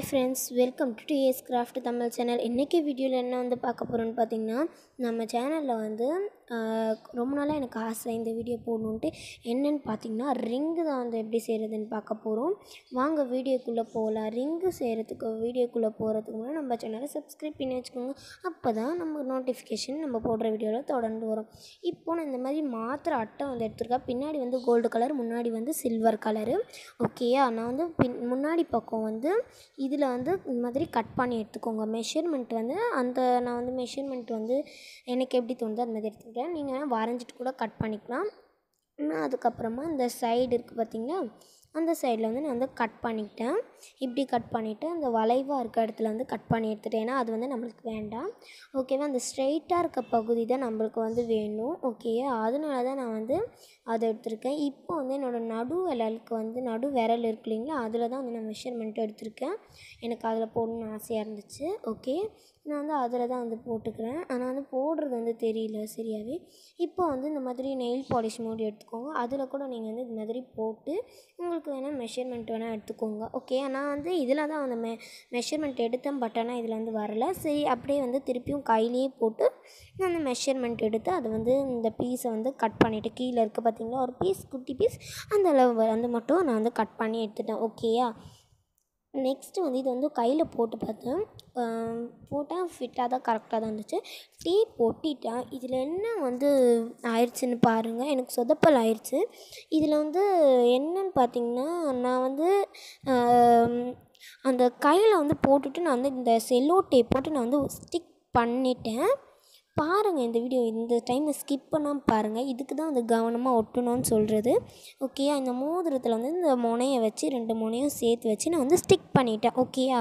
hi friends welcome to DS craft Tamil channel இன்றைக்கி வீடியோவில் என்ன வந்து பார்க்க போகிறோன்னு பார்த்தீங்கன்னா நம்ம சேனலில் வந்து ஆஹ், ரொம்ப நாளாக எனக்கு ஆசை இந்த வீடியோ போடணுன்ட்டு என்னன்னு பார்த்தீங்கன்னா ரிங்கு தான் வந்து எப்படி செய்கிறதுன்னு பார்க்க போகிறோம் வாங்க வீடியோக்குள்ளே போகலாம் ரிங்கு செய்கிறதுக்கு வீடியோக்குள்ளே போகிறதுக்கு முன்னாடி நம்ம சேனலை சப்ஸ்கிரைப் பண்ணி வச்சுக்கோங்க அப்போ தான் நம்ம நோட்டிஃபிகேஷன் நம்ம போடுற வீடியோவில் தொடர்ந்து வரும் இப்போ நான் இந்த மாதிரி மாத்திரை அட்டை வந்து எடுத்திருக்கேன் பின்னாடி வந்து கோல்டு கலர் முன்னாடி வந்து சில்வர் கலரு ஓகேயா நான் வந்து பின் முன்னாடி பக்கம் வந்து இதில் வந்து இந்த மாதிரி கட் பண்ணி எடுத்துக்கோங்க மெஷர்மெண்ட் வந்து அந்த நான் வந்து மெஷர்மெண்ட் வந்து எனக்கு எப்படி தோணுதோ அது மாதிரி எடுத்துக்கிட்டேன் நீங்கள் வேணால் வரைஞ்சிட்டு கூட கட் பண்ணிக்கலாம் நான் அதுக்கப்புறமா இந்த சைடு இருக்குது பார்த்தீங்களா அந்த சைடில் வந்து நான் வந்து கட் பண்ணிக்கிட்டேன் இப்படி கட் பண்ணிவிட்டு அந்த வளைவாக இருக்க இடத்துல வந்து கட் பண்ணி எடுத்துட்டேன் ஏன்னா அது வந்து நம்மளுக்கு வேண்டாம் ஓகேவா அந்த ஸ்ட்ரைட்டாக இருக்க பகுதி தான் நம்மளுக்கு வந்து வேணும் ஓகேயா அதனால தான் நான் வந்து அதை எடுத்திருக்கேன் இப்போ வந்து என்னோடய நடு விரலுக்கு வந்து நடு விரல் இருக்கு இல்லைங்களா அதில் தான் வந்து நான் மெஷர்மெண்ட் எடுத்திருக்கேன் எனக்கு அதில் போடணும்னு ஆசையாக இருந்துச்சு ஓகே நான் வந்து அதில் தான் வந்து போட்டுக்கிறேன் ஆனால் வந்து போடுறது வந்து தெரியல சரியாகவே இப்போ வந்து இந்த மாதிரி நெயில் பாலிஷ் மூடி எடுத்துக்கோங்க அதில் கூட நீங்கள் வந்து இது மாதிரி போட்டு உங்களுக்கு வேணால் மெஷர்மெண்ட் வேணால் எடுத்துக்கோங்க ஓகே நான் வந்து இதில் தான் அந்த மெ மெஷர்மெண்ட் எடுத்தேன் பட் ஆனால் இதில் வந்து வரல சரி அப்படியே வந்து திருப்பியும் கையிலேயே போட்டு நான் அந்த மெஷர்மெண்ட் எடுத்து அது வந்து இந்த பீஸை வந்து கட் பண்ணிவிட்டு கீழே இருக்குது பார்த்தீங்களா ஒரு பீஸ் குட்டி பீஸ் அந்த அளவு வ- அந்த மட்டும் நான் வந்து கட் பண்ணி எடுத்துட்டேன் ஓகேயா நெக்ஸ்ட்டு வந்து இது வந்து கையில் போட்டு பார்த்தேன் போட்டால் ஃபிட்டாக தான் கரெக்டாக தான் இருந்துச்சு டீ ஒட்டிட்டேன் இதில் என்ன வந்து ஆயிடுச்சுன்னு பாருங்கள் எனக்கு சொதப்பல் ஆயிடுச்சு இதில் வந்து என்னன்னு பார்த்தீங்கன்னா நான் வந்து ஆம், அந்த கையில் வந்து போட்டுட்டு நான் வந்து இந்த செல்லோ டேப் போட்டு நான் வந்து ஸ்டிக் பண்ணிட்டேன் பாருங்கள் இந்த வீடியோ இந்த டைமில் ஸ்கிப் பண்ணாமல் பாருங்கள் இதுக்கு தான் வந்து கவனமாக ஒட்டணும்னு சொல்கிறது ஓகேயா இந்த மோதிரத்தில் வந்து இந்த முனையை வச்சு ரெண்டு முனையும் சேர்த்து வச்சு நான் வந்து ஸ்டிக் பண்ணிட்டேன் ஓகேயா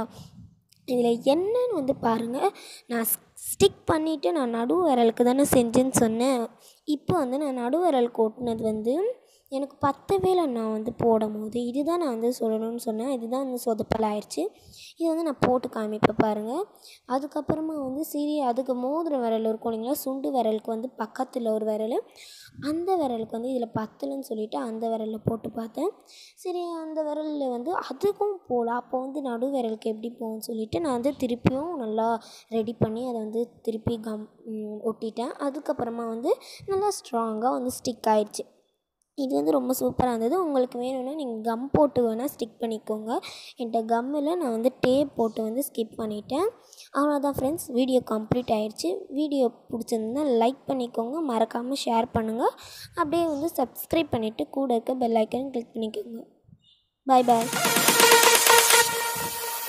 இதில் என்னன்னு வந்து பாருங்கள் நான் ஸ்டிக் பண்ணிவிட்டு நான் நடு விரலுக்கு தானே செஞ்சேன்னு சொன்னேன் இப்போ வந்து நான் நடு விரலுக்கு ஒட்டினது வந்து எனக்கு பத்தவே இல்லை நான் வந்து போடும் போது இதுதான் நான் வந்து சொல்லணும்னு சொன்னேன் இதுதான் வந்து சொதப்பல் ஆயிடுச்சு இது வந்து நான் போட்டு காமிப்பேன் பாருங்கள் அதுக்கப்புறமா வந்து சரி அதுக்கு மோதிர விரல் இருக்கும் இல்லைங்களா சுண்டு விரலுக்கு வந்து பக்கத்தில் ஒரு விரல் அந்த விரலுக்கு வந்து இதில் பத்தலைன்னு சொல்லிவிட்டு அந்த விரலில் போட்டு பார்த்தேன் சரி அந்த விரலில் வந்து அதுக்கும் போகல அப்போ வந்து நடு விரலுக்கு எப்படி போகும்னு சொல்லிட்டு நான் வந்து திருப்பியும் நல்லா ரெடி பண்ணி அதை வந்து திருப்பி கம் ம், ஒட்டிட்டேன் அதுக்கப்புறமா வந்து நல்லா ஸ்ட்ராங்காக வந்து ஸ்டிக் ஆயிடுச்சு இது வந்து ரொம்ப சூப்பராக இருந்தது உங்களுக்கு வேணும்னா நீங்கள் கம் போட்டு வேணால் ஸ்டிக் பண்ணிக்கோங்க என்கிட்ட கம்மில் நான் வந்து டேப் போட்டு வந்து ஸ்கிப் பண்ணிட்டேன் அவ்வளோதான் ஃப்ரெண்ட்ஸ் வீடியோ கம்ப்ளீட் ஆயிடுச்சு வீடியோ பிடிச்சிருந்தா லைக் பண்ணிக்கோங்க மறக்காமல் ஷேர் பண்ணுங்கள் அப்படியே வந்து சப்ஸ்கிரைப் பண்ணிவிட்டு கூட இருக்க பெல் ஐக்கன் கிளிக் பண்ணிக்கோங்க பாய் பாய்